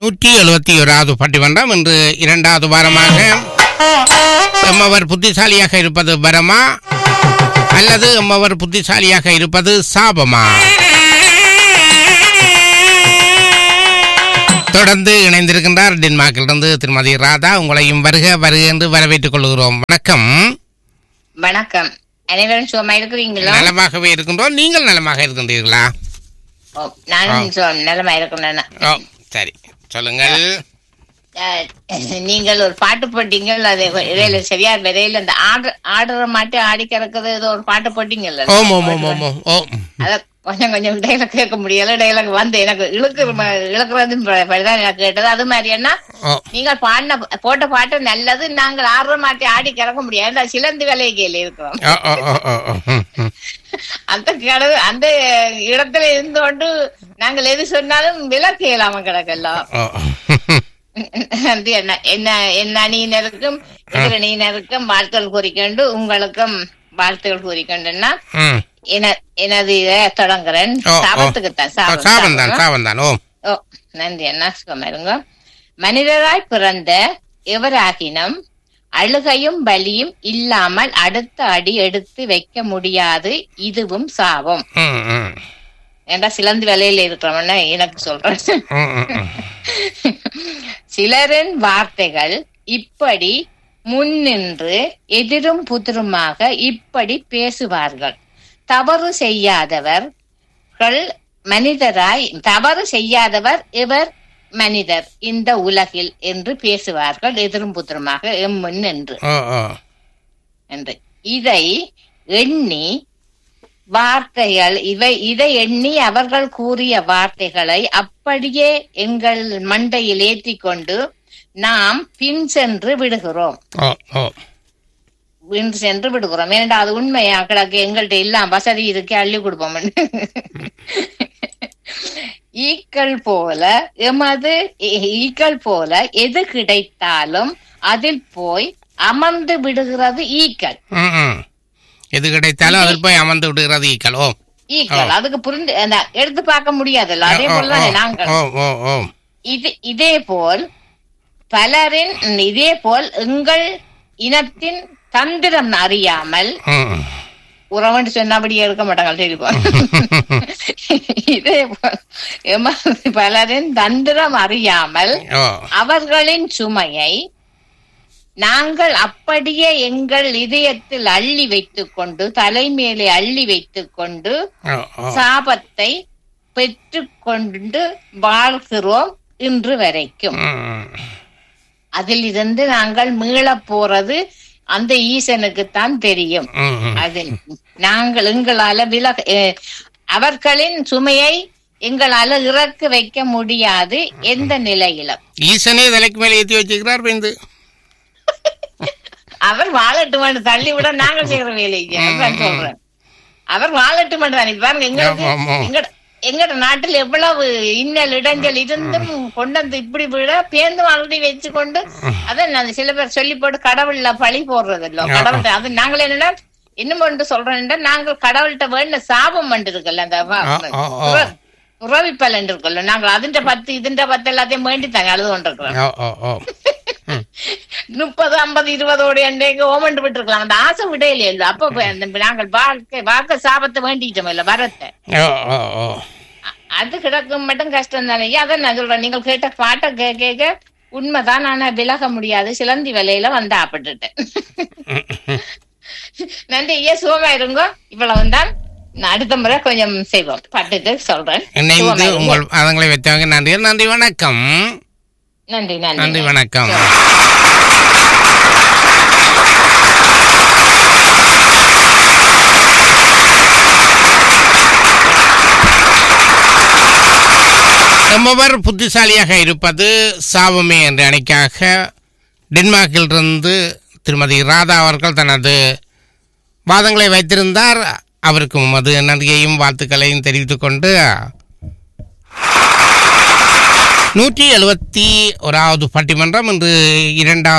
நூற்றி எழுபத்தி ஓராவது பட்டிமன்றம் இன்று இரண்டாவது வாரமாக எம்மவர் புத்திசாலியாக இருப்பது வரமா அல்லது எம்மவர் புத்திசாலியாக இருப்பது சாபமா தொடர்ந்து இணைந்திருக்கின்றார் டென்மார்க்கிலிருந்து திருமதி ராதா உங்களையும் வருக வருக என்று வரவேற்றுக் கொள்கிறோம் வணக்கம் வணக்கம் அனைவரும் சும்மா இருக்கிறீங்களா நலமாகவே இருக்கின்றோம் நீங்கள் நலமாக இருக்கின்றீர்களா ஓ, நானும் சு- நலமா இருக்கிறேன் ஓ சரி சொல்லுங்கள் அஹ், நீங்கள் ஒரு பாட்டு போட்டீங்கள் அது இடையில சரியா விரையில அந்த ஆடு ஆடுற மாட்டு ஆடி கறக்குது ஏதோ ஒரு பாட்டு போட்டீங்கல்ல ஓம் ஓம் ஓம் ஓம் ஓம் ஓம் அத கொஞ்சம் கொஞ்சம் டைலாக் கேட்க முடியல டைலாக் வந்து எனக்கு இழுக்கிற ம- இழுக்கிறதும் ப- படிதான் எனக்கு கேட்டது அது மாதிரி என்ன ஓ நீங்கள் பாடின போட்ட பாட்டு நல்லது நாங்கள் ஆடுற மாட்டி ஆடி கறக்க முடியாது அந்த சிலந்தி வேலையை கீழே இருக்கிறோம் ஓ ஓ ஓ ஓ ஓ ம், ம். அந்த கடவு அந்த இடத்துல இருந்து கொண்டு நாங்கள் எது சொன்னாலும் விலக்கு இயலாம கிடக்கலாம் ஓ வந்து என்ன என்ன என்ன அணியினருக்கும் எதிர் அணியினருக்கும் வாழ்த்துகள் கூறிக்கொண்டு உங்களுக்கும் வாழ்த்துகள் கூறிக்கொண்டுன்னா ம் என- எனது இதை தொடங்குறேன் ஓ, ஓ. சாபத்துக்கு தான் சாபம், சாபம் தான் சாபம். சாபம் தான் ஓ ஓ நன்றி அண்ணா சுகமா இருங்க மனிதராய் பிறந்த எவராகினும் அழுகையும் பலியும் இல்லாமல் அடுத்த அடி எடுத்து வைக்க முடியாது இதுவும் சாபம் ம் ம் ஏன்டா சிலந்து வேலையில இருக்கிறவன எனக்கு சொல்றேன் ம், ம், ம். சிலரின் வார்த்தைகள் இப்படி முன்னின்று எதிரும் புதிருமாக இப்படி பேசுவார்கள் தவறு செய்யாதவர்கள் மனிதராய் தவறு செய்யாதவர் இவர் மனிதர் இந்த உலகில் என்று பேசுவார்கள் எதிரும் புதிருமாக எம்முன் என்று ஓ ஓ என்று இதை எண்ணி வார்த்தைகள் இவை இதை எண்ணி அவர்கள் கூறிய வார்த்தைகளை அப்படியே எங்கள் மண்டையில் ஏற்றி கொண்டு நாம் பின் சென்று விடுகிறோம் ஓ ஓ பின் சென்று விடுகிறோம் ஏனென்றா அது உண்மையா கிடக்கு எங்கள்கிட்ட எல்லாம் வசதி இருக்கு அள்ளி கொடுப்போம் ஈக்கள் போல எமது ஈக்கள் போல எது கிடைத்தாலும் அதில் போய் அமர்ந்து விடுகிறது ஈக்கள் ம் ம் எது கிடைத்தாலும் அதில் போய் அமர்ந்து விடுகிறது ஈக்கள் ஓ ஈக்கள் அதுக்கு புரிந்து அந்த எடுத்து பார்க்க முடியாதுல்ல அதே ஓ, போலதான் ஓ, நாங்கள் ஓ ஓ ஓ இது இதே போல் பலரின் இதே போல் எங்கள் இனத்தின் தந்திரம் அறியாமல் ம் உறவன் சொன்னபடியே இருக்க மாட்டாங்க தெரியுமா இதே போல் எமது பலரின் தந்திரம் அறியாமல் ஓ அவர்களின் சுமையை நாங்கள் அப்படியே எங்கள் இதயத்தில் அள்ளி வைத்துக் கொண்டு தலைமேலே அள்ளி வைத்துக் கொண்டு ஓ ஓ சாபத்தை பெற்றுக்கொண்டு வாழ்கிறோம் இன்று வரைக்கும் ம் அதில் இருந்து நாங்கள் மீளப் போறது அந்த ஈசனுக்குத்தான் தெரியும் ம் ம் அது நாங்கள் எங்களால விலக அஹ், அவர்களின் சுமையை எங்களால இறக்கு வைக்க முடியாது எந்த நிலையிலும் ஈசனே தலைக்கு மேலே ஏற்றி வச்சுக்கிறார் பிந்து அவர் வாழட்டும் தள்ளி விட நாங்கள் செய்யற வேலைக்கு அதான் சொல்றேன் அவர் வாழட்டும் தான் இப்ப பாருங்க எங்களுக்கு ஆமா, ஆமா. எங்கட எங்கட நாட்டில் எவ்வளவு இன்னல் இடைஞ்சல் இருந்தும் கொண்டு வந்து இப்படி விட பேந்து வாழ்க்கை வச்சு கொண்டு அதான் நான் சில பேர் சொல்லி போட்டு கடவுள்ல பழி போடுறது இல்ல கடவுள்கிட்ட அது நாங்கள் என்னன்னா இன்னும் ஒன்று சொல்றேன் நாங்கள் கடவுள்கிட்ட வேண்ட சாபம் பண்ணி இருக்குல்ல அந்த வ- ஆ, ஆ, ஆ. உற- உறவி பலன் இருக்குல்ல நாங்கள் அதிண்ட பத்து இதுண்ட பத்து எல்லாத்தையும் வேண்டித்தாங்க அழுது கொண்டிருக்கிறோம் ஓ ஓ ஓ ம் முப்பது ஐம்பது இருபதோட எண்டைக்கு ஓமண்டு விட்டுருக்கலாம் அந்த ஆசை விடையில இல்ல அப்ப போய் அந்த நாங்கள் வாழ்க்கை வாக்க சாபத்தை வேண்டிட்டோம் இல்ல வரத்தை ஓ ஓ ஓ அ- அது கிடக்கும் மட்டும் கஷ்டம் தானே அதான் நான் சொல்றேன் நீங்கள் கேட்ட பாட்டை கே கேட்க உண்மைதான் ஆனா விலக முடியாது சிலந்தி வேலையில வந்து ஆப்பட்டுட்டேன் நன்றி ஐயா சுகமா இருங்க இவ்வளவு தான் நான் அடுத்த முறை கொஞ்சம் செய்வோம் பட்டுட்டு சொல்றேன் இணைந்து சுகமா இருங்க. உங்கள் அதங்களை வைத்தவங்க நன்றி நன்றி வணக்கம் நன்றி நன்றி நன்றி வணக்கம் ரொம்பவர் புத்திசாலியாக இருப்பது சாபமே என்ற அணிக்காக டென்மார்க்கிலிருந்து திருமதி ராதா அவர்கள் தனது வாதங்களை வைத்திருந்தார் அவருக்கு உமது நன்றியையும் வாழ்த்துக்களையும் தெரிவித்துக் கொண்டு நூற்றி எழுபத்தி ஓராவது பட்டிமன்றம் இன்று இரண்டாவது